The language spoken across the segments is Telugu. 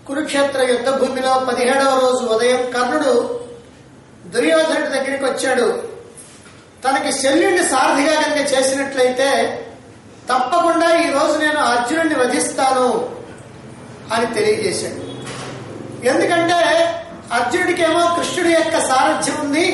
కురుక్షేత్ర యుద్ధ భూమిలో పదిహేడవ రోజు ఉదయం కర్ణుడు దుర్యోధనుడి దగ్గరికి వచ్చాడు తనకి శల్యుడిని సారథిగా కనుక చేసినట్లయితే తప్పకుండా ఈ రోజు నేను అర్జునుడిని వధిస్తాను అని తెలియజేశాడు ఎందుకంటే అర్జునుడికేమో కృష్ణుడి యొక్క సారథ్యం ఉంది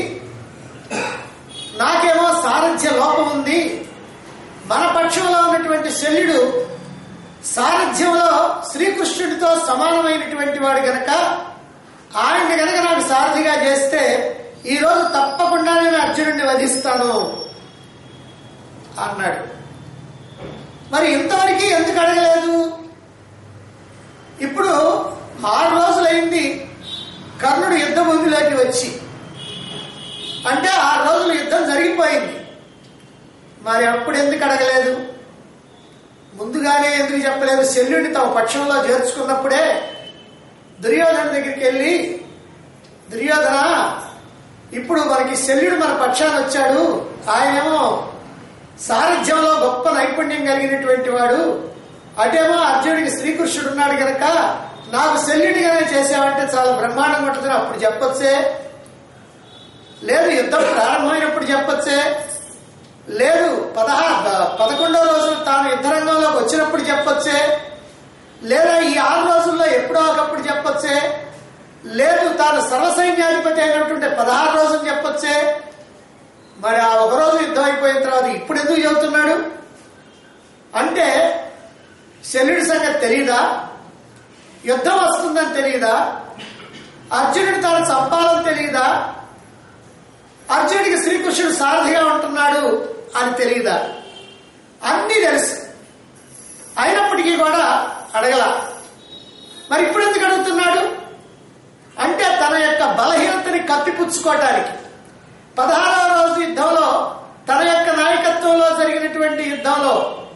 నాకేమో సారథ్య లోపం ఉంది మన పక్షంలో ఉన్నటువంటి శల్యుడు సారథ్యంలో శ్రీకృష్ణుడితో సమానమైనటువంటి వాడు గనక ఆయన్ని గనక నాకు సారథిగా చేస్తే ఈ రోజు తప్పకుండా నేను అర్జునుడిని వధిస్తాను అన్నాడు మరి ఇంతవరకు ఎందుకు అడగలేదు ఇప్పుడు ఆరు రోజులైంది కర్ణుడు యుద్ధ భూమిలోకి వచ్చి అంటే ఆరు రోజులు యుద్ధం జరిగిపోయింది మరి అప్పుడు ఎందుకు అడగలేదు ముందుగానే ఎందుకు చెప్పలేదు శల్యుడిని తమ పక్షంలో చేర్చుకున్నప్పుడే దుర్యోధన దగ్గరికి వెళ్ళి దుర్యోధన ఇప్పుడు మనకి శల్యుడు మన పక్షాన వచ్చాడు ఆయనేమో సారథ్యంలో గొప్ప నైపుణ్యం కలిగినటువంటి వాడు అటేమో అర్జునుడికి శ్రీకృష్ణుడు ఉన్నాడు గనక నాకు శల్యుడిగానే చేసావంటే చాలా బ్రహ్మాండంగా ఉంటుందని అప్పుడు చెప్పొచ్చే లేదు యుద్ధం ప్రారంభమైనప్పుడు చెప్పొచ్చే లేదు పదహా పదకొండో రోజు తాను యుద్ధరంగంలోకి వచ్చినప్పుడు చెప్పొచ్చే లేదా ఈ ఆరు రోజుల్లో ఎప్పుడో ఒకప్పుడు చెప్పొచ్చే లేదు తాను సర్వసైన్యాధిపతి అయినటువంటి పదహారు రోజులు చెప్పొచ్చే మరి ఆ ఒక రోజు యుద్ధం అయిపోయిన తర్వాత ఇప్పుడు ఎందుకు చెబుతున్నాడు అంటే శల్యుడి సంగతి తెలియదా యుద్ధం వస్తుందని తెలియదా అర్జునుడు తాను చంపాలని తెలియదా అర్జునుడికి శ్రీకృష్ణుడు సారథిగా ఉంటున్నాడు అని తెలియదా అన్నీ తెలుసు అయినప్పటికీ కూడా అడగల మరి ఇప్పుడు ఎందుకు అడుగుతున్నాడు అంటే తన యొక్క బలహీనతని కప్పిపుచ్చుకోవటానికి పదహారవ రోజు యుద్ధంలో తన యొక్క నాయకత్వంలో జరిగినటువంటి యుద్ధంలో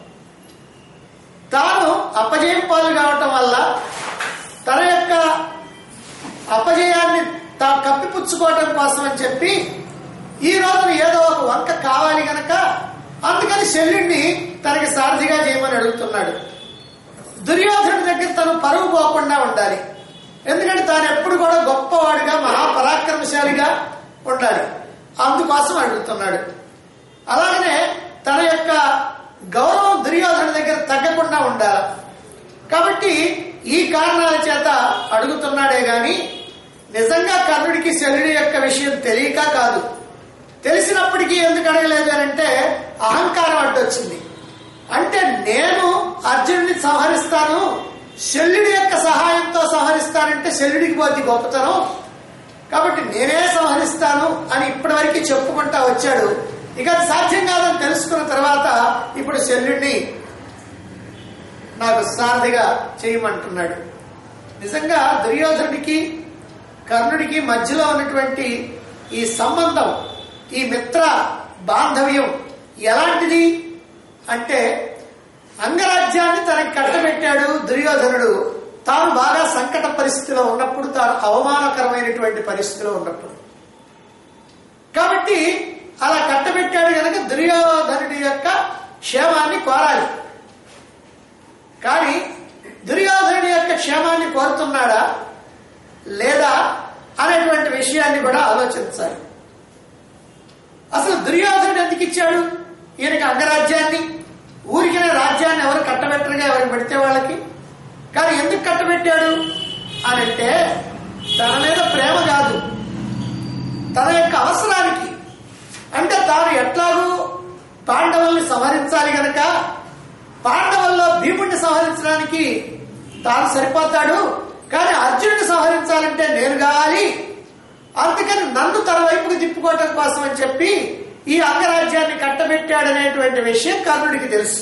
తాను అపజయం పాలు కావటం వల్ల తన యొక్క అపజయాన్ని తాను కప్పిపుచ్చుకోవటం కోసం అని చెప్పి ఈ రోజున ఏదో ఒక వంక కావాలి గనక అందుకని శల్యుడిని తనకి సారథిగా చేయమని అడుగుతున్నాడు దుర్యోధనుడి దగ్గర తను పరువు పోకుండా ఉండాలి ఎందుకంటే తాను ఎప్పుడు కూడా గొప్పవాడిగా మహాపరాక్రమశాలిగా ఉండాలి అందుకోసం అడుగుతున్నాడు అలాగనే తన యొక్క గౌరవం దుర్యోధనుడి దగ్గర తగ్గకుండా ఉండాలి కాబట్టి ఈ కారణాల చేత అడుగుతున్నాడే గాని నిజంగా కర్ణుడికి శల్యుడి యొక్క విషయం తెలియక కాదు తెలిసినప్పటికీ ఎందుకు అడగలేదు అని అంటే అహంకారం అడ్డొచ్చింది అంటే నేను అర్జునుడిని సంహరిస్తాను శల్యుడి యొక్క సహాయంతో సంహరిస్తానంటే శల్యుడికి పోతే గొప్పతనం కాబట్టి నేనే సంహరిస్తాను అని ఇప్పటి వరకు చెప్పుకుంటా వచ్చాడు ఇక అది సాధ్యం కాదని తెలుసుకున్న తర్వాత ఇప్పుడు శల్యుడిని నాకు సారథిగా చేయమంటున్నాడు నిజంగా దుర్యోధనుడికి కర్ణుడికి మధ్యలో ఉన్నటువంటి ఈ సంబంధం ఈ మిత్ర బాంధవ్యం ఎలాంటిది అంటే అంగరాజ్యాన్ని తనకి కట్టబెట్టాడు దుర్యోధనుడు తాను బాగా సంకట పరిస్థితిలో ఉన్నప్పుడు తాను అవమానకరమైనటువంటి పరిస్థితిలో ఉన్నప్పుడు కాబట్టి అలా కట్టబెట్టాడు కనుక దుర్యోధనుడి యొక్క క్షేమాన్ని కోరాలి కానీ దుర్యోధనుడి యొక్క క్షేమాన్ని కోరుతున్నాడా లేదా అనేటువంటి విషయాన్ని కూడా ఆలోచించాలి అసలు దుర్యోధనుడు ఎందుకు ఇచ్చాడు ఈయనకి అంగరాజ్యాన్ని ఊరికిన రాజ్యాన్ని ఎవరు కట్టబెట్టరుగా ఎవరికి పెడితే వాళ్ళకి కానీ ఎందుకు కట్టబెట్టాడు అని అంటే తన మీద ప్రేమ కాదు తన యొక్క అవసరానికి అంటే తాను ఎట్లాగూ పాండవుల్ని సంహరించాలి గనక పాండవుల్లో భీముడిని సంహరించడానికి తాను సరిపోతాడు కానీ అర్జునుడిని సంహరించాలంటే నేను కావాలి అందుకని నన్ను తన వైపుకు తిప్పుకోవటం కోసం అని చెప్పి ఈ అంగరాజ్యాన్ని కట్టబెట్టాడనేటువంటి విషయం కర్ణుడికి తెలుసు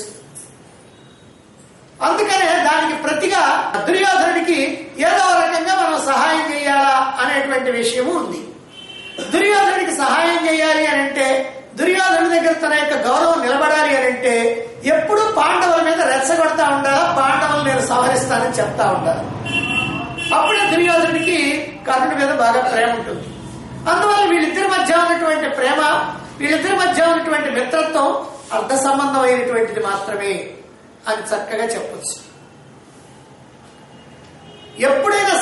అందుకనే దానికి ప్రతిగా దుర్యోధనుడికి ఏదో రకంగా మనం సహాయం చేయాలా అనేటువంటి విషయము ఉంది దుర్యోధనుడికి సహాయం చేయాలి అని అంటే దుర్యోధనుడి దగ్గర తన యొక్క గౌరవం నిలబడాలి అని అంటే ఎప్పుడు పాండవుల మీద రెచ్చగొడతా ఉండాలా పాండవులు నేను సంహరిస్తానని చెప్తా ఉండాలి అప్పుడే దుర్యోధనుడికి కర్ణుడి మీద బాగా ప్రేమ ఉంటుంది అందువల్ల వీళ్ళిద్దరి మధ్య ఉన్నటువంటి ప్రేమ వీళ్ళిద్దరి మధ్య ఉన్నటువంటి మిత్రత్వం అర్ధ సంబంధమైనటువంటిది మాత్రమే అని చక్కగా చెప్పొచ్చు ఎప్పుడైనా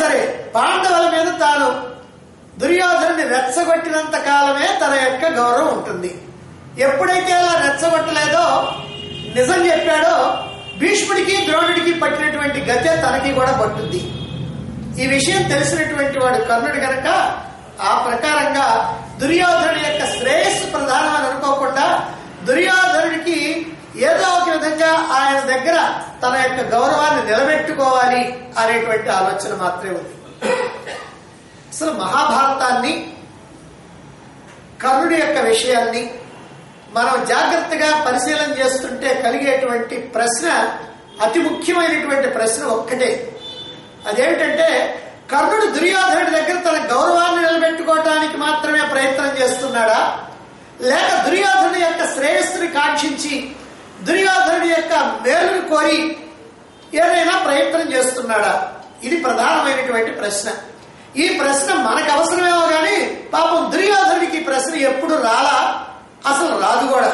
పాండవుల మీద తాను దుర్యోధనుని రెచ్చగొట్టినంత కాలమే తన యొక్క గౌరవం ఉంటుంది ఎప్పుడైతే అలా రెచ్చగొట్టలేదో నిజం చెప్పాడో భీష్ముడికి ద్రోణుడికి పట్టినటువంటి గతే తనకి కూడా పట్టుద్ది ఈ విషయం తెలిసినటువంటి వాడు కర్ణుడు గనక ఆ ప్రకారంగా దుర్యోధనుడి యొక్క శ్రేయస్సు ప్రధానం అని అనుకోకుండా దుర్యోధనుడికి ఏదో ఒక విధంగా ఆయన దగ్గర తన యొక్క గౌరవాన్ని నిలబెట్టుకోవాలి అనేటువంటి ఆలోచన మాత్రమే ఉంది అసలు మహాభారతాన్ని కర్ణుడి యొక్క విషయాన్ని మనం జాగ్రత్తగా పరిశీలన చేస్తుంటే కలిగేటువంటి ప్రశ్న అతి ముఖ్యమైనటువంటి ప్రశ్న ఒక్కటే అదేంటంటే కర్ణుడు దుర్యోధనుడి దగ్గర తన గౌరవాన్ని నిలబెట్టుకోవటానికి మాత్రమే ప్రయత్నం చేస్తున్నాడా లేక దుర్యోధనుడి యొక్క శ్రేయస్సుని కాంక్షించి దుర్యోధనుడి యొక్క మేలుని కోరి ఏదైనా ప్రయత్నం చేస్తున్నాడా ఇది ప్రధానమైనటువంటి ప్రశ్న ఈ ప్రశ్న మనకు అవసరమేమో కానీ పాపం దుర్యోధనుడికి ఈ ప్రశ్న ఎప్పుడు రాలా అసలు రాదు కూడా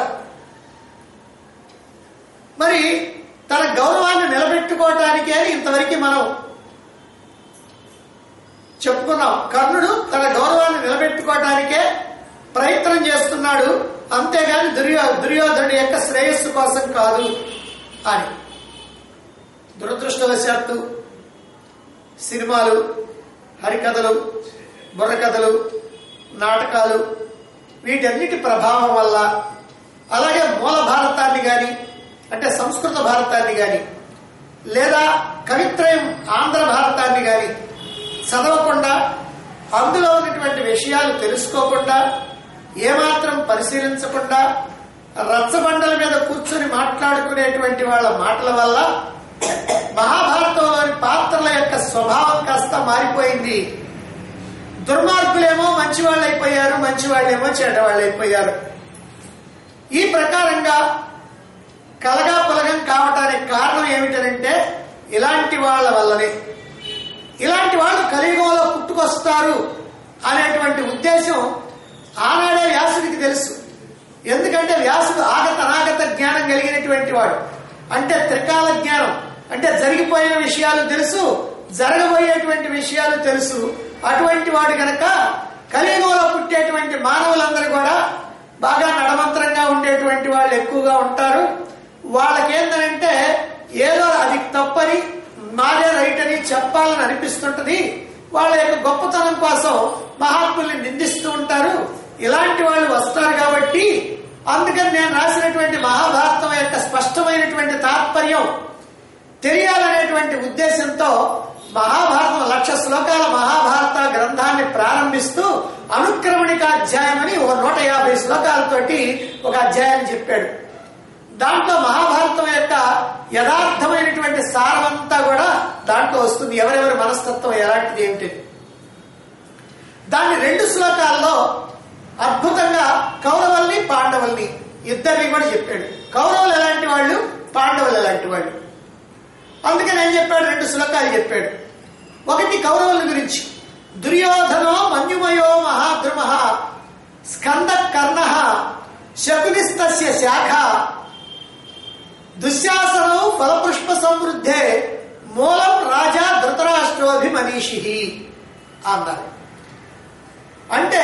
మరి తన గౌరవాన్ని నిలబెట్టుకోవటానికి అని ఇంతవరకు మనం చెప్పుకున్నాం కర్ణుడు తన గౌరవాన్ని నిలబెట్టుకోవటానికే ప్రయత్నం చేస్తున్నాడు అంతేగాని దుర్యో దుర్యోధనుడి యొక్క శ్రేయస్సు కోసం కాదు అని దురదృష్టవశాత్తు సినిమాలు హరికథలు బుర్రకథలు నాటకాలు వీటన్నిటి ప్రభావం వల్ల అలాగే మూల భారతాన్ని గాని అంటే సంస్కృత భారతాన్ని గాని లేదా కవిత్రయం ఆంధ్ర భారతాన్ని గాని చదవకుండా అందులో ఉన్నటువంటి విషయాలు తెలుసుకోకుండా ఏమాత్రం పరిశీలించకుండా రచ్చబండల మీద కూర్చొని మాట్లాడుకునేటువంటి వాళ్ళ మాటల వల్ల మహాభారతంలోని పాత్రల యొక్క స్వభావం కాస్త మారిపోయింది దుర్మార్గులేమో మంచి వాళ్ళు అయిపోయారు మంచి వాళ్ళేమో చెడ్డవాళ్ళు అయిపోయారు ఈ ప్రకారంగా కలగా పొలగం కావటానికి కారణం ఏమిటనంటే ఇలాంటి వాళ్ళ వల్లనే ఇలాంటి వాళ్ళు కలియుగంలో పుట్టుకొస్తారు అనేటువంటి ఉద్దేశం ఆనాడే వ్యాసుడికి తెలుసు ఎందుకంటే వ్యాసుడు ఆగత అనాగత జ్ఞానం కలిగినటువంటి వాడు అంటే త్రికాల జ్ఞానం అంటే జరిగిపోయిన విషయాలు తెలుసు జరగబోయేటువంటి విషయాలు తెలుసు అటువంటి వాడు గనక కలియుగంలో పుట్టేటువంటి మానవులందరూ కూడా బాగా నడమంత్రంగా ఉండేటువంటి వాళ్ళు ఎక్కువగా ఉంటారు వాళ్ళకేంటంటే ఏదో అది తప్పని మాదే రైట్ అని చెప్పాలని అనిపిస్తుంటది వాళ్ళ యొక్క గొప్పతనం కోసం మహాత్ముల్ని నిందిస్తూ ఉంటారు ఇలాంటి వాళ్ళు వస్తారు కాబట్టి అందుకని నేను రాసినటువంటి మహాభారతం యొక్క స్పష్టమైనటువంటి తాత్పర్యం తెలియాలనేటువంటి ఉద్దేశంతో మహాభారతం లక్ష శ్లోకాల మహాభారత గ్రంథాన్ని ప్రారంభిస్తూ అనుక్రమణిక అధ్యాయం అని ఒక నూట యాభై శ్లోకాలతోటి ఒక అధ్యాయాన్ని చెప్పాడు దాంట్లో మహాభారతం యొక్క యథార్థమైనటువంటి సారమంతా కూడా దాంట్లో వస్తుంది ఎవరెవరి మనస్తత్వం ఎలాంటిది ఏమిటి దాన్ని రెండు శ్లోకాల్లో అద్భుతంగా కౌరవల్ని పాండవుల్ని ఇద్దరిని కూడా చెప్పాడు కౌరవులు ఎలాంటి వాళ్ళు పాండవులు ఎలాంటి వాళ్ళు అందుకని ఏం చెప్పాడు రెండు శ్లోకాలు చెప్పాడు ఒకటి కౌరవుల గురించి దుర్యోధనో మన్యుమయో మహాద్రుమ స్కంద కర్ణ శకునిస్తస్య శాఖ దుశ్శాసనం ఫలపుష్ప సమృద్ధే మూలం రాజా ధృతరాష్ట్రోభిమనీషి అన్నారు అంటే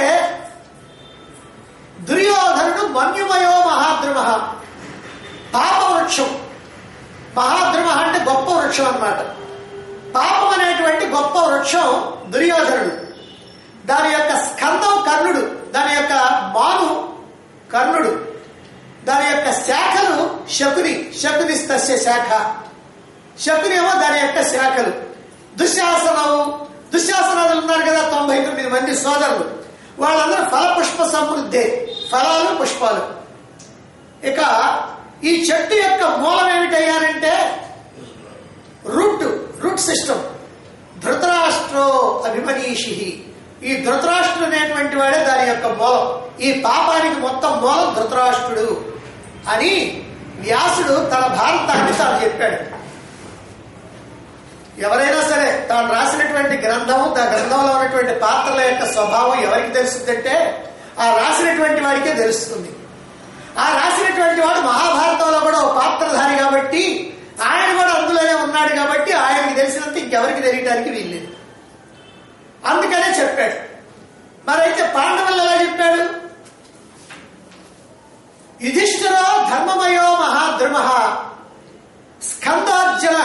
దుర్యోధనుడు మన్యుమయో మహాద్రుమ పాప వృక్షం మహాద్రుమ అంటే గొప్ప వృక్షం అన్నమాట పాపం అనేటువంటి గొప్ప వృక్షం దుర్యోధనుడు దాని యొక్క స్కందం కర్ణుడు దాని యొక్క మాను కర్ణుడు దాని యొక్క శాఖలు శకుని శకుని తస్య శాఖ శకుని ఏమో దాని యొక్క శాఖలు దుశ్శాసనము దుశ్శాసనాలు ఉన్నారు కదా తొంభై తొమ్మిది మంది సోదరులు వాళ్ళందరూ ఫల పుష్ప సమృద్ధి ఫలాలు పుష్పాలు ఇక ఈ చెట్టు యొక్క మూలం ఏమిటయ్యారంటే రూట్ రూట్ సిస్టమ్ ధృతరాష్ట్రో అభిమనీషి ఈ ధృతరాష్ట్రుడు అనేటువంటి వాడే దాని యొక్క మూలం ఈ పాపానికి మొత్తం మూలం ధృతరాష్ట్రుడు అని వ్యాసుడు తన భారతాన్ని తాను చెప్పాడు ఎవరైనా సరే తాను రాసినటువంటి గ్రంథం ఆ గ్రంథంలో ఉన్నటువంటి పాత్రల యొక్క స్వభావం ఎవరికి తెలుస్తుందంటే ఆ రాసినటువంటి వాడికే తెలుస్తుంది ఆ రాసినటువంటి వాడు మహాభారతంలో కూడా ఒక పాత్రధారి కాబట్టి ఆయన కూడా అందులోనే ఉన్నాడు కాబట్టి ఆయనకి తెలిసినంత ఇంకెవరికి తెలియటానికి వీల్లేదు చెప్పాడు మరైతే పాండవులు ఎలా చెప్పాడు యుధిష్ఠిరో ధర్మమయో మహాద్రుమ స్కందార్జున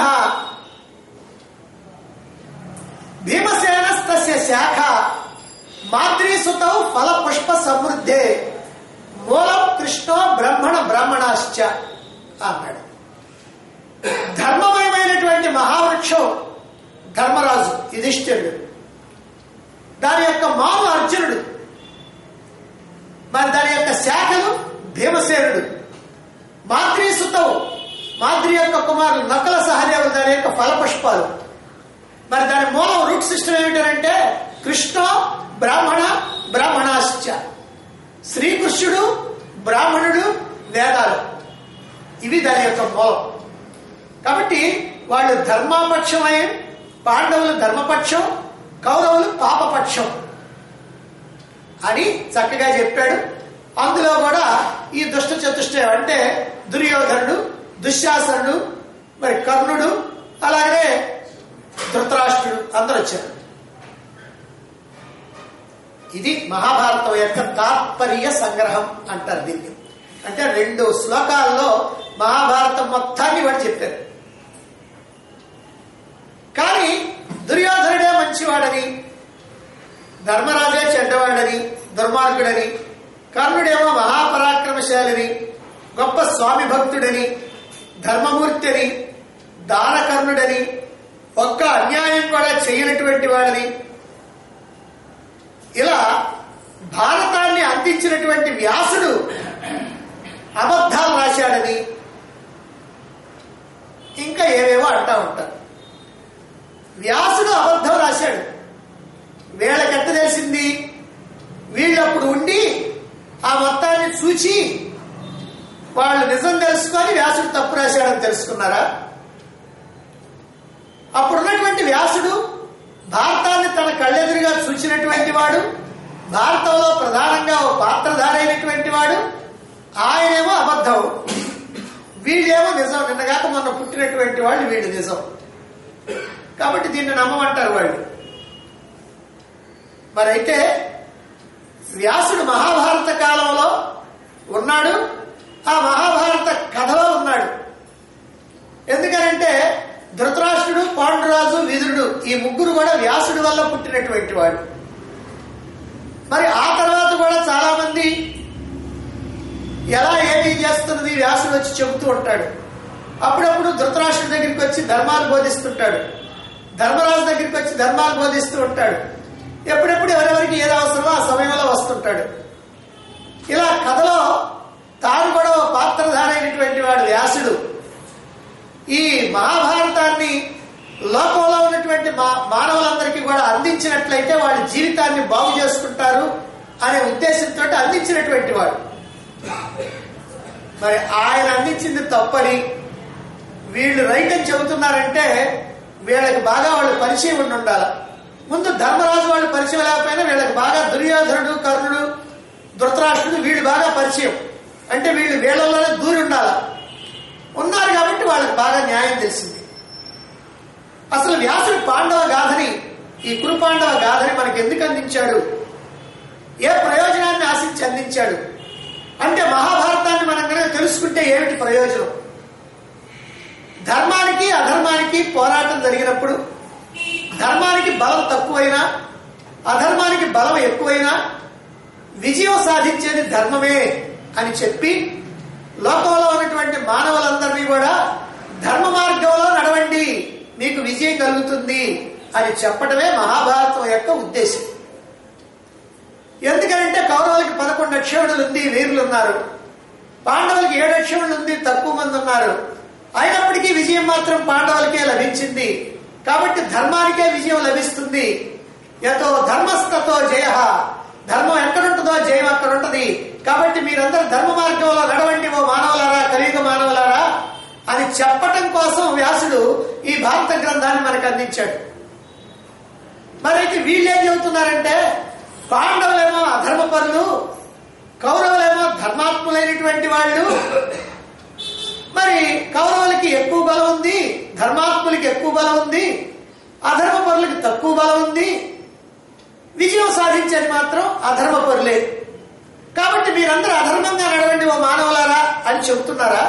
భీమసేనస్తస్య శాఖ మాతృసుతౌ ఫల పుష్ప సమృద్ధే మూలం కృష్ణో బ్రహ్మణ బ్రాహ్మణాశ్చ అన్నాడు ధర్మమయమైనటువంటి మహావృక్షం ధర్మరాజు యుధిష్ఠిరుడు దాని యొక్క మాము అర్జునుడు మరి దాని యొక్క శాఖలు భీమసేనుడు మాద్రీసుతవు మాద్రి యొక్క కుమారులు నకల సహదేవులు దాని యొక్క ఫలపుష్పాలు మరి దాని మూలం రూట్ సిస్టమ్ ఏమిటంటే కృష్ణ బ్రాహ్మణ బ్రాహ్మణాశ్చ శ్రీకృష్ణుడు బ్రాహ్మణుడు వేదాలు ఇవి దాని యొక్క మూలం కాబట్టి వాళ్ళు ధర్మపక్షమై పాండవులు ధర్మపక్షం కౌరవులు పాపపక్షం అని చక్కగా చెప్పాడు అందులో కూడా ఈ దుష్ట చతుష్టయం అంటే దుర్యోధనుడు దుశ్శాసనుడు మరి కర్ణుడు అలాగే ధృతరాష్ట్రుడు అందరూ వచ్చారు ఇది మహాభారతం యొక్క తాత్పర్య సంగ్రహం అంటారు దీన్ని అంటే రెండు శ్లోకాల్లో మహాభారతం మొత్తాన్ని వాడు చెప్పారు కానీ దుర్యోధనుడే మంచివాడని ధర్మరాజే చెడ్డవాడని దుర్మార్గుడని కర్ణుడేమో మహాపరాక్రమశాలిని గొప్ప స్వామి భక్తుడని ధర్మమూర్తి అని దానకర్ణుడని ఒక్క అన్యాయం కూడా చేయనటువంటి వాడని ఇలా భారతాన్ని అందించినటువంటి వ్యాసుడు అబద్ధాలు రాశాడని ఇంకా ఏవేవో అంటా ఉంటారు వ్యాసుడు అబద్ధం రాశాడు వీళ్ళకెట్ట తెలిసింది వీళ్ళప్పుడు ఉండి ఆ మొత్తాన్ని చూచి వాళ్ళు నిజం తెలుసుకొని వ్యాసుడు తప్పు రాశాడని తెలుసుకున్నారా అప్పుడున్నటువంటి వ్యాసుడు భారతాన్ని తన కళ్ళెదురుగా చూచినటువంటి వాడు భారతంలో ప్రధానంగా ఓ పాత్రధారైనటువంటి వాడు ఆయనేమో అబద్ధం వీళ్ళేమో నిజం నిన్నగాక మొన్న పుట్టినటువంటి వాళ్ళు వీళ్ళు నిజం కాబట్టి దీన్ని నమ్మమంటారు వాళ్ళు మరైతే వ్యాసుడు మహాభారత కాలంలో ఉన్నాడు ఆ మహాభారత కథలో ఉన్నాడు ఎందుకనంటే ధృతరాష్ట్రుడు పాండురాజు విదురుడు ఈ ముగ్గురు కూడా వ్యాసుడి వల్ల పుట్టినటువంటి వాడు మరి ఆ తర్వాత కూడా చాలా మంది ఎలా ఏమి చేస్తున్నది వ్యాసుడు వచ్చి చెబుతూ ఉంటాడు అప్పుడప్పుడు ధృతరాష్ట్రుడి దగ్గరికి వచ్చి ధర్మాలు బోధిస్తుంటాడు ధర్మరాజు దగ్గరికి వచ్చి ధర్మాలు బోధిస్తూ ఉంటాడు ఎప్పుడెప్పుడు ఎవరెవరికి ఏది అవసరమో ఆ సమయంలో వస్తుంటాడు ఇలా కథలో తాను కూడా ఓ పాత్రధారైనటువంటి వాడు వ్యాసుడు ఈ మహాభారతాన్ని లోకంలో ఉన్నటువంటి మా మానవులందరికీ కూడా అందించినట్లయితే వాళ్ళ జీవితాన్ని బాగు చేసుకుంటారు అనే ఉద్దేశంతో అందించినటువంటి వాడు మరి ఆయన అందించింది తప్పని వీళ్ళు రైట్ అని చెబుతున్నారంటే వీళ్ళకి బాగా వాళ్ళు పరిచయం ఉండి ఉండాలి ముందు ధర్మరాజు వాళ్ళు పరిచయం లేకపోయినా వీళ్ళకి బాగా దుర్యోధనుడు కర్ణుడు ధృతరాష్ట్రుడు వీళ్ళు బాగా పరిచయం అంటే వీళ్ళు వీళ్ళలోనే దూరి ఉండాలి ఉన్నారు కాబట్టి వాళ్ళకి బాగా న్యాయం తెలిసింది అసలు వ్యాసుడు పాండవ గాథని ఈ కురు పాండవ గాథని మనకి ఎందుకు అందించాడు ఏ ప్రయోజనాన్ని ఆశించి అందించాడు అంటే మహాభారతాన్ని మనం కనుక తెలుసుకుంటే ఏమిటి ప్రయోజనం ధర్మానికి అధర్మానికి పోరాటం జరిగినప్పుడు ధర్మానికి బలం తక్కువైనా అధర్మానికి బలం ఎక్కువైనా విజయం సాధించేది ధర్మమే అని చెప్పి లోకంలో ఉన్నటువంటి మానవులందరినీ కూడా ధర్మ మార్గంలో నడవండి మీకు విజయం కలుగుతుంది అని చెప్పడమే మహాభారతం యొక్క ఉద్దేశం ఎందుకంటే కౌరవులకి పదకొండు అక్షరులు ఉంది వీరులు ఉన్నారు పాండవులకి ఏడు అక్షరులు ఉంది తక్కువ మంది ఉన్నారు అయినప్పటికీ విజయం మాత్రం పాండవులకే లభించింది కాబట్టి ధర్మానికే విజయం లభిస్తుంది యతో ధర్మస్థతో జయ ధర్మం ఎక్కడుంటుందో జయం అక్కడ ఉంటది కాబట్టి మీరందరూ ధర్మ మార్గంలో నడవండి ఓ మానవులారా కలియుగ మానవులారా అని చెప్పటం కోసం వ్యాసుడు ఈ భారత గ్రంథాన్ని మనకు అందించాడు మరైతే వీళ్ళేం చెబుతున్నారంటే పాండవులేమో అధర్మపరులు కౌరవులేమో ధర్మాత్ములైనటువంటి వాళ్ళు మరి కౌరవులకి ఎక్కువ బలం ఉంది ధర్మాత్ములకి ఎక్కువ బలం ఉంది అధర్మ పరులకి తక్కువ బలం ఉంది విజయం అధర్మ పరులే కాబట్టి మీరందరూ అధర్మంగా నడవండి ఓ మానవులారా అని చెబుతున్నారా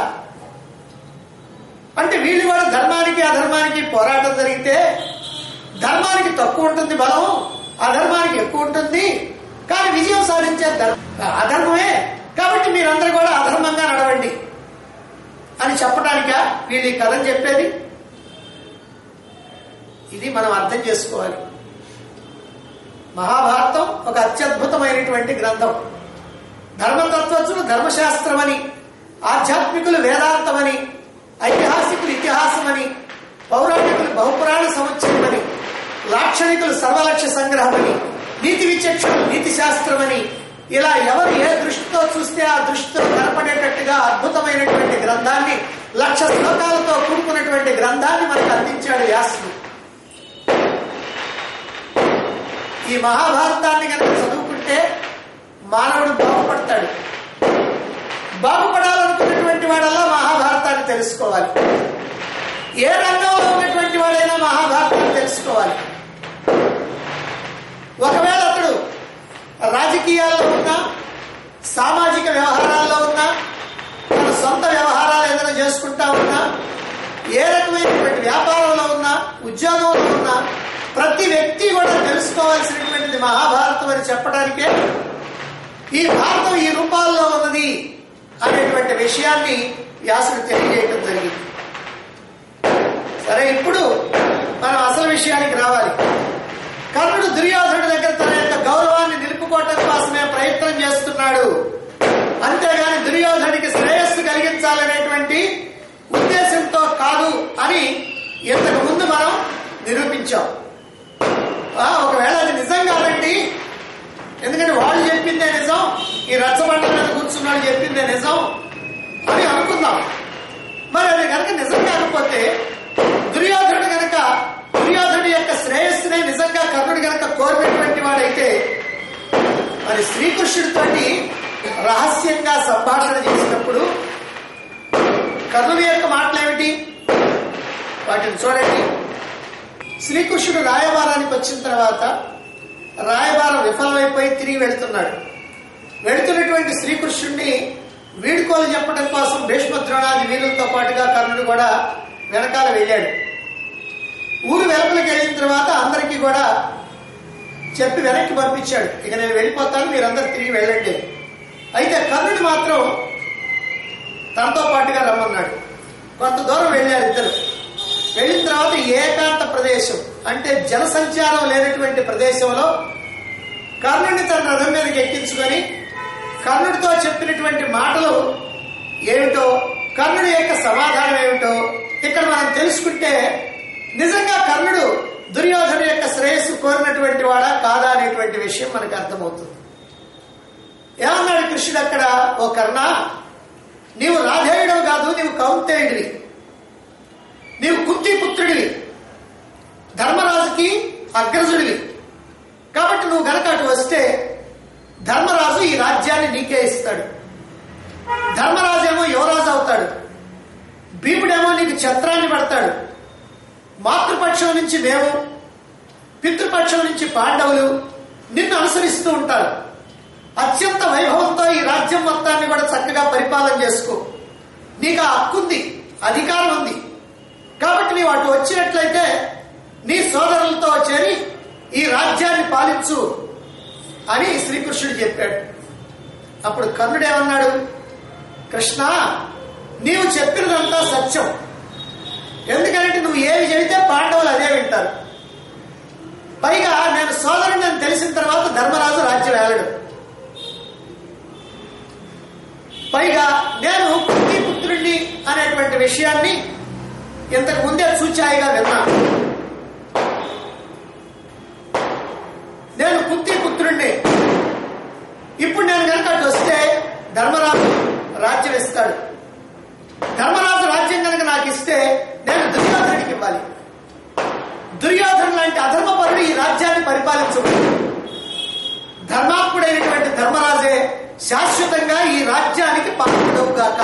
అంటే వీళ్ళు కూడా ధర్మానికి అధర్మానికి పోరాటం జరిగితే ధర్మానికి తక్కువ ఉంటుంది బలం అధర్మానికి ఎక్కువ ఉంటుంది కానీ విజయం సాధించే ధర్మ అధర్మమే కాబట్టి మీరందరూ కూడా అధర్మంగా నడవండి అని చెప్పడానిక వీళ్ళు ఈ కథను చెప్పేది ఇది మనం అర్థం చేసుకోవాలి మహాభారతం ఒక అత్యద్భుతమైనటువంటి గ్రంథం ధర్మతత్వజ్ఞులు ధర్మశాస్త్రమని ఆధ్యాత్మికులు వేదాంతమని ఐతిహాసికులు ఇతిహాసమని పౌరాణికులు బహుపురాణ సముచ్చయమని లాక్షణికులు సర్వలక్ష్య సంగ్రహమని నీతి విచక్షణలు నీతి శాస్త్రమని ఇలా ఎవరు ఏ దృష్టితో చూస్తే ఆ దృష్టితో కనపడేటట్టుగా అద్భుతమైనటువంటి గ్రంథాన్ని లక్ష శ్లోకాలతో కూడుకున్నటువంటి గ్రంథాన్ని మనకు అందించాడు వ్యాసుడు ఈ మహాభారతాన్ని కనుక చదువుకుంటే మానవుడు బాగుపడతాడు బాగుపడాలనుకున్నటువంటి వాడల్లా మహాభారతాన్ని తెలుసుకోవాలి ఏ రంగంలో ఉన్నటువంటి వాడైనా మహాభారతాన్ని తెలుసుకోవాలి ఒకవేళ అతడు రాజకీయాల్లో ఉన్నా సామాజిక వ్యవహారాల్లో ఉన్నా తన సొంత వ్యవహారాలు ఏదైనా చేసుకుంటా ఉన్నా ఏ రకమైనటువంటి వ్యాపారంలో ఉన్నా ఉద్యోగంలో ఉన్నా ప్రతి వ్యక్తి కూడా తెలుసుకోవాల్సినటువంటిది మహాభారతం అని చెప్పడానికే ఈ భారతం ఈ రూపాల్లో ఉన్నది అనేటువంటి విషయాన్ని వ్యాసుడు తెలియజేయడం జరిగింది సరే ఇప్పుడు మనం అసలు విషయానికి రావాలి కర్ణుడు దుర్యోధనుడి దగ్గర తన యొక్క గౌరవాన్ని నిలుపుకోవటం కోసమే ప్రయత్నం చేస్తున్నాడు అంతేగాని దుర్యోధనుడికి శ్రేయస్సు కలిగించాలనేటువంటి ఉద్దేశంతో కాదు అని ఇంతకు ముందు మనం నిరూపించాం ఆ, ఒకవేళ అది నిజం కాదండి ఎందుకంటే వాళ్ళు చెప్పిందే నిజం ఈ రచ్చబండ మీద కూర్చున్నాడు చెప్పిందే నిజం అని అనుకుందాం మరి అది కనుక నిజం కాకపోతే దుర్యోధనుడు గనక దుర్యోధనుడి యొక్క శ్రేయస్సునే నిజంగా కర్ణుడు గనక కోరినటువంటి వాడైతే మరి శ్రీకృష్ణుడితోటి రహస్యంగా సంభాషణ చేసినప్పుడు కర్ణుడి యొక్క మాటలేమిటి వాటిని చూడండి శ్రీకృష్ణుడు రాయబారానికి వచ్చిన తర్వాత రాయబారం విఫలమైపోయి తిరిగి వెళ్తున్నాడు వెళుతున్నటువంటి శ్రీకృష్ణుడిని వీడుకోలు చెప్పడం కోసం భీష్మద్రోణాది వీరులతో పాటుగా కర్ణుడు కూడా వెనకాల వెళ్ళాడు ఊరు వెలుపలికి వెళ్ళిన తర్వాత అందరికీ కూడా చెప్పి వెనక్కి పంపించాడు ఇక నేను వెళ్ళిపోతాను మీరందరూ తిరిగి వెళ్ళండి అయితే కర్ణుడు మాత్రం తనతో పాటుగా రమ్మన్నాడు కొంత దూరం వెళ్ళారు ఇద్దరు వెళ్ళిన తర్వాత ఏకాంత ప్రదేశం అంటే జనసంచారం లేనటువంటి ప్రదేశంలో కర్ణుడిని తన రథం మీదకి ఎక్కించుకొని కర్ణుడితో చెప్పినటువంటి మాటలు ఏమిటో కర్ణుడి యొక్క సమాధానం ఏమిటో ఇక్కడ మనం తెలుసుకుంటే నిజంగా కర్ణుడు దుర్యోధను యొక్క శ్రేయస్సు కోరినటువంటి వాడా కాదా అనేటువంటి విషయం మనకు అర్థమవుతుంది ఏమన్నాడు కృష్ణుడు అక్కడ ఓ కర్ణ నీవు రాధేయుడవు కాదు నీవు కౌంతేయుడివి నీవు కుంతి పుత్రుడివి ధర్మరాజుకి అగ్రజుడివి కాబట్టి నువ్వు గనక అటు వస్తే ధర్మరాజు ఈ రాజ్యాన్ని నీకే ఇస్తాడు ధర్మరాజు ఏమో యువరాజు అవుతాడు భీముడేమో నీకు ఛత్రాన్ని పడతాడు మాతృపక్షం నుంచి మేము పితృపక్షం నుంచి పాండవులు నిన్ను అనుసరిస్తూ ఉంటారు అత్యంత వైభవంతో ఈ రాజ్యం మొత్తాన్ని కూడా చక్కగా పరిపాలన చేసుకో నీకు ఆ హక్కుంది అధికారం ఉంది కాబట్టి నీవు అటు వచ్చినట్లయితే నీ సోదరులతో చేరి ఈ రాజ్యాన్ని పాలించు అని శ్రీకృష్ణుడు చెప్పాడు అప్పుడు కర్ణుడు ఏమన్నాడు కృష్ణ నీవు చెప్పినదంతా సత్యం ఎందుకంటే నువ్వు ఏమి చెబితే పాండవులు అదే వింటారు పైగా నేను సోదరుని అని తెలిసిన తర్వాత ధర్మరాజు రాజ్యం ఏలడు పైగా నేను కుంతి పుత్రుణ్ణి అనేటువంటి విషయాన్ని ఇంతకు ముందే సూచాయిగా విన్నాను నేను కుంతి పుత్రుణ్ణి ఇప్పుడు నేను కనుక అటు వస్తే ధర్మరాజు రాజ్యం ఇస్తాడు ధర్మరాజు రాజ్యం కనుక నాకు ఇస్తే నేను దుర్యోధనుడికి ఇవ్వాలి దుర్యోధను లాంటి అధర్మపరుడు ఈ రాజ్యాన్ని పరిపాలించు ధర్మాత్ముడైనటువంటి ధర్మరాజే శాశ్వతంగా ఈ రాజ్యానికి పాల్గొనవుగాక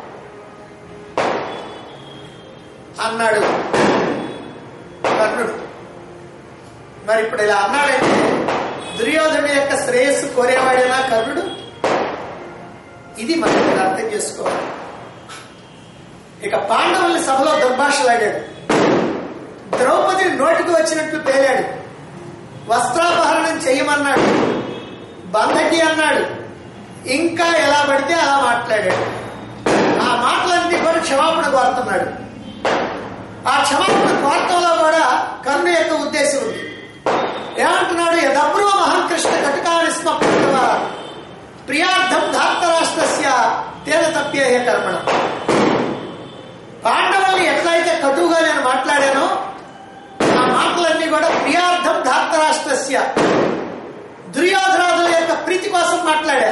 అన్నాడు కర్ణుడు మరి ఇప్పుడు ఇలా అన్నాడంటే దుర్యోధనుడి యొక్క శ్రేయస్సు కోరేవాడేనా కర్ణుడు ఇది మనం ఇక్కడ అర్థం చేసుకోవాలి ఇక పాండవుల్ని సభలో దుర్భాషలాడాడు ద్రౌపదిని నోటికి వచ్చినట్లు పేలాడు వస్త్రాపహరణం చేయమన్నాడు బంధకి అన్నాడు ఇంకా ఎలా పడితే అలా మాట్లాడాడు ఆ మాటలన్నీ కూడా క్షమాపణ కోరుతున్నాడు ఆ క్షమాపణ కోరటంలో కూడా కర్ణు యొక్క ఉద్దేశం ఉంది ఏమంటున్నాడు యదబ్రో మహం కృష్ణ కటకాని స్మృవ ప్రియార్థం ధార్తరాష్ట్రస్య తేన తప్యే కర్మణ పాండవుల్ని ఎట్లయితే కటువుగా నేను మాట్లాడానో ఆ మాటలన్నీ కూడా ప్రియార్థం ధార్తరాష్ట్రస్య దుర్యోధనాదుల యొక్క ప్రీతి కోసం మాట్లాడా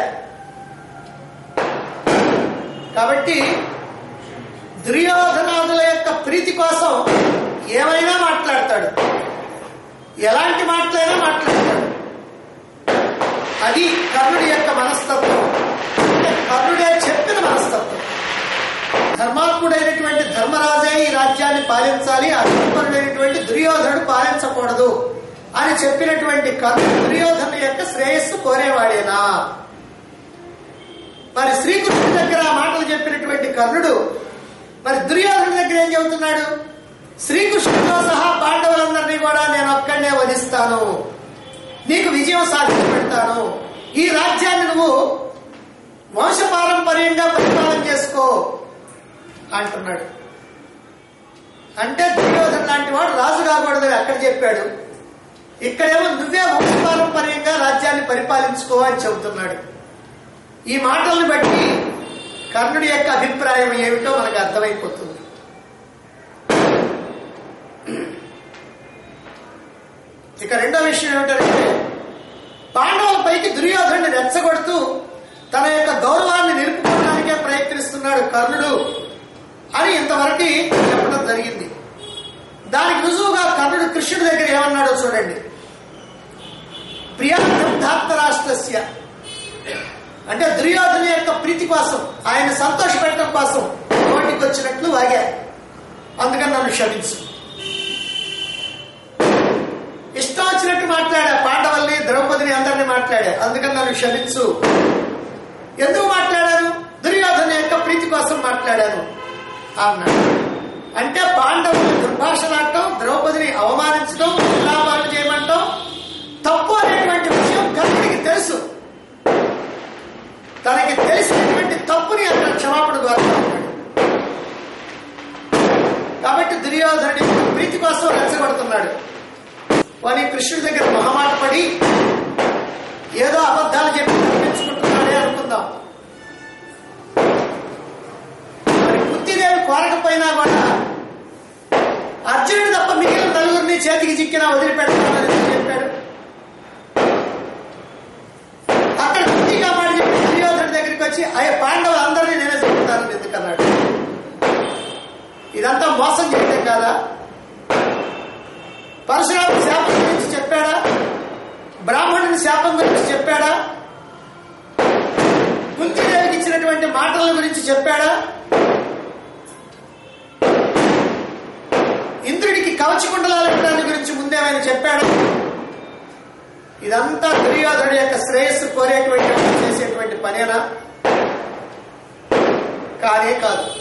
కాబట్టి దుర్యోధనాదుల యొక్క ప్రీతి కోసం ఏమైనా మాట్లాడతాడు ఎలాంటి మాటలైనా మాట్లాడతాడు అది కర్ణుడి యొక్క మనస్తత్వం అంటే కర్ణుడే చెప్పిన మనస్తత్వం ధర్మాత్ముడైనటువంటి ధర్మరాజే ఈ రాజ్యాన్ని పాలించాలి అధర్మరుడైనటువంటి దుర్యోధనుడు పాలించకూడదు అని చెప్పినటువంటి కర్ణుడు దుర్యోధను యొక్క శ్రేయస్సు కోరేవాడేనా మరి శ్రీకృష్ణుడి దగ్గర ఆ మాటలు చెప్పినటువంటి కర్ణుడు మరి దుర్యోధను దగ్గర ఏం చెబుతున్నాడు శ్రీకృష్ణుడితో సహా పాండవులందరినీ కూడా నేను ఒక్కడనే వధిస్తాను నీకు విజయం సాధించి పెడతాను ఈ రాజ్యాన్ని నువ్వు వంశపారంపర్యంగా పరిపాలన చేసుకో అంటున్నాడు అంటే దుర్యోధన లాంటి వాడు రాజు కాకూడదని అక్కడ చెప్పాడు ఇక్కడేమో నువ్వే వంశపారంపర్యంగా రాజ్యాన్ని పరిపాలించుకో అని చెబుతున్నాడు ఈ మాటలను బట్టి కర్ణుడి యొక్క అభిప్రాయం ఏమిటో మనకు అర్థమైపోతుంది ఇక రెండో విషయం ఏమిటంటే పాండవుల పైకి దుర్యోధనుడిని రెచ్చగొడుతూ తన యొక్క గౌరవాన్ని నిలుపుకోవడానికే ప్రయత్నిస్తున్నాడు కర్ణుడు అని ఇంతవరకు చెప్పడం జరిగింది దానికి రుజువుగా కర్ణుడు కృష్ణుడి దగ్గర ఏమన్నాడో చూడండి ప్రియార్థం ధార్తరాష్ట్రస్య అంటే దుర్యోధన యొక్క ప్రీతి కోసం ఆయన సంతోషపెట్టడం కోసం నోటికి వచ్చినట్లు వాగా అందుకని నన్ను క్షమించు ఇష్టం వచ్చినట్టు మాట్లాడా పాండవల్ని ద్రౌపదిని అందరినీ మాట్లాడా అందుకని నన్ను క్షమించు ఎందుకు మాట్లాడాను దుర్యోధన యొక్క ప్రీతి కోసం మాట్లాడాను అన్నాడు అంటే పాండవులు దుర్భాషలాడటం ద్రౌపదిని అవమానించడం లాభాలు చేయమంటాం తప్పు అనేటువంటి విషయం కర్ణుడికి తెలుసు తనకి తెలిసినటువంటి తప్పుని అతను క్షమాపణ ద్వారా కాబట్టి దుర్యోధనుడి ప్రీతి కోసం రెచ్చగొడుతున్నాడు వాని కృష్ణుడి దగ్గర మొహమాట పడి ఏదో అబద్ధాలు చెప్పి తప్పించుకుంటున్నాడే అనుకుందాం మరి బుద్ధిదేవి కోరకపోయినా కూడా అర్జునుడు తప్ప మిగిలిన నలుగురిని చేతికి చిక్కినా వదిలిపెడతానని ఎందుకు చెప్పాడు అక్కడ బుద్ధిగా మాట చెప్పి దుర్యోధన దగ్గరికి వచ్చి అయ్యే పాండవులు అందరినీ నేనే చెప్తానని ఎందుకన్నాడు ఇదంతా మోసం చేయడం కాదా పరశురాము శాపం గురించి చెప్పాడా బ్రాహ్మణుని శాపం గురించి చెప్పాడా కుంతిదేవికి ఇచ్చినటువంటి మాటల గురించి చెప్పాడా ఇంద్రుడికి కవచ కుండలాలు పెట్టడాన్ని గురించి ముందేమైనా చెప్పాడా ఇదంతా దుర్యోధనుడి యొక్క శ్రేయస్సు కోరేటువంటి వాడు చేసేటువంటి పనేనా కానే కాదు